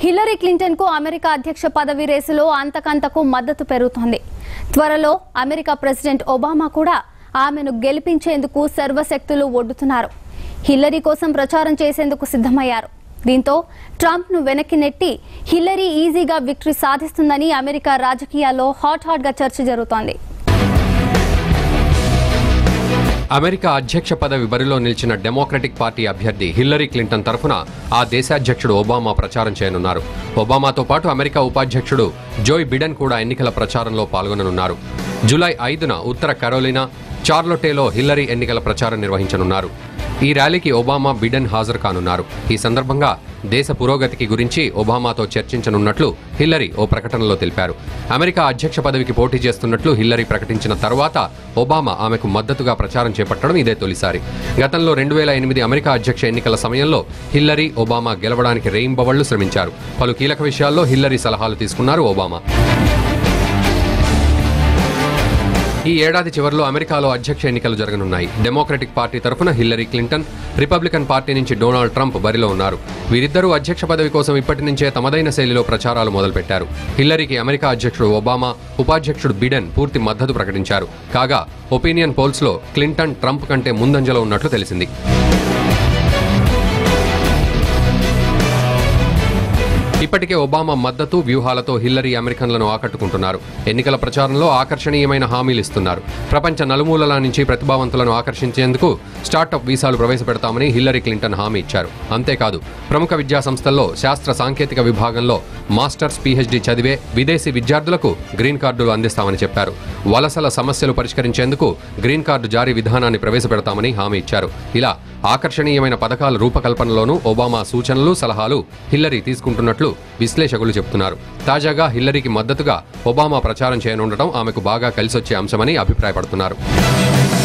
Hillary Clinton కు America అధ్యక్ష పదవి రేసులో అంతకంతకు మద్దతు పెరుగుతోంది త్వరలో అమెరికా ప్రెసిడెంట్ ఒబామా కూడా ఆమెను గెలిపించేందుకు సర్వశక్తులు ఒడ్డుతున్నారు హిల్లరీ కోసం ప్రచారం చేసేందుకు సిద్ధమయ్యారు దీంతో ట్రంప్ ను వెనక్కి నెట్టి హిల్లరీ ఈజీగా విక్టరీ సాధిస్తుందని అమెరికా రాజకీయాల్లో హాట్ హాట్ గా చర్చ జరుగుతోంది అమెరికా అధ్యక్ష పదవి బరిలో నిలిచిన డెమోక్రటిక్ పార్టీ అభ్యర్థి హిల్లరీ క్లింటన్ తరఫున ఆ దేశాధ్యక్షుడు ఒబామా ప్రచారం చేయనున్నారు ఒబామాతో పాటు అమెరికా ఉపాధ్యక్షుడు జోయ్ బిడెన్ కూడా ఎన్నికల ప్రచారంలో పాల్గొననున్నారు జూలై ఐదున ఉత్తర కరోలినా చార్లొటేలో హిల్లరీ ఎన్నికల ప్రచారం నిర్వహించనున్నారు ఈ ర్యాలీకి ఒబామా బిడెన్ హాజరు కానున్నారు ఈ సందర్భంగా దేశ పురోగతికి గురించి ఒబామాతో చర్చించనున్నట్లు హిల్లరీ ఓ ప్రకటనలో తెలిపారు అమెరికా అధ్యక్ష పదవికి పోటీ చేస్తున్నట్లు హిల్లరీ ప్రకటించిన తర్వాత ఒబామా ఆమెకు మద్దతుగా ప్రచారం చేపట్టడం ఇదే తొలిసారి గతంలో రెండు వేల ఎనిమిది అమెరికా అధ్యక్ష ఎన్నికల సమయంలో హిల్లరీ ఒబామా గెలవడానికి రేయింబవళ్లు శ్రమించారు పలు కీలక విషయాల్లో హిల్లరీ సలహాలు తీసుకున్నారు ఒబామా ఈ ఏడాది చివరిలో అమెరికాలో అధ్యక్ష ఎన్నికలు జరగనున్నాయి డెమోక్రటిక్ పార్టీ తరఫున హిల్లరీ క్లింటన్ రిపబ్లికన్ పార్టీ నుంచి డొనాల్డ్ ట్రంప్ బరిలో ఉన్నారు వీరిద్దరూ అధ్యక్ష పదవి కోసం ఇప్పటి నుంచే తమదైన శైలిలో ప్రచారాలు మొదలుపెట్టారు హిల్లరీకి అమెరికా అధ్యక్షుడు ఒబామా ఉపాధ్యక్షుడు బిడెన్ పూర్తి మద్దతు ప్రకటించారు కాగా ఒపీనియన్ పోల్స్లో క్లింటన్ ట్రంప్ కంటే ముందంజలో ఉన్నట్లు తెలిసింది ఇప్పటికే ఒబామా మద్దతు వ్యూహాలతో హిల్లరీ అమెరికన్లను ఆకట్టుకుంటున్నారు ఎన్నికల ప్రచారంలో ఆకర్షణీయమైన హామీలు ఇస్తున్నారు ప్రపంచ నలుమూలల నుంచి ప్రతిభావంతులను ఆకర్షించేందుకు స్టార్టప్ వీసాలు ప్రవేశపెడతామని హిల్లరీ క్లింటన్ హామీ ఇచ్చారు అంతేకాదు ప్రముఖ విద్యా సంస్థల్లో శాస్త్ర సాంకేతిక విభాగంలో మాస్టర్స్ పీహెచ్డీ చదివే విదేశీ విద్యార్థులకు గ్రీన్ కార్డులు అందిస్తామని చెప్పారు వలసల సమస్యలు పరిష్కరించేందుకు గ్రీన్ కార్డు జారీ విధానాన్ని ప్రవేశపెడతామని హామీ ఇచ్చారు ఇలా ఆకర్షణీయమైన పథకాల రూపకల్పనలోనూ ఒబామా సూచనలు సలహాలు హిల్లరీ తీసుకుంటున్నట్లు విశ్లేషకులు చెబుతున్నారు తాజాగా హిల్లరీకి మద్దతుగా ఒబామా ప్రచారం చేయనుండటం ఆమెకు బాగా కలిసొచ్చే అంశమని అభిప్రాయపడుతున్నారు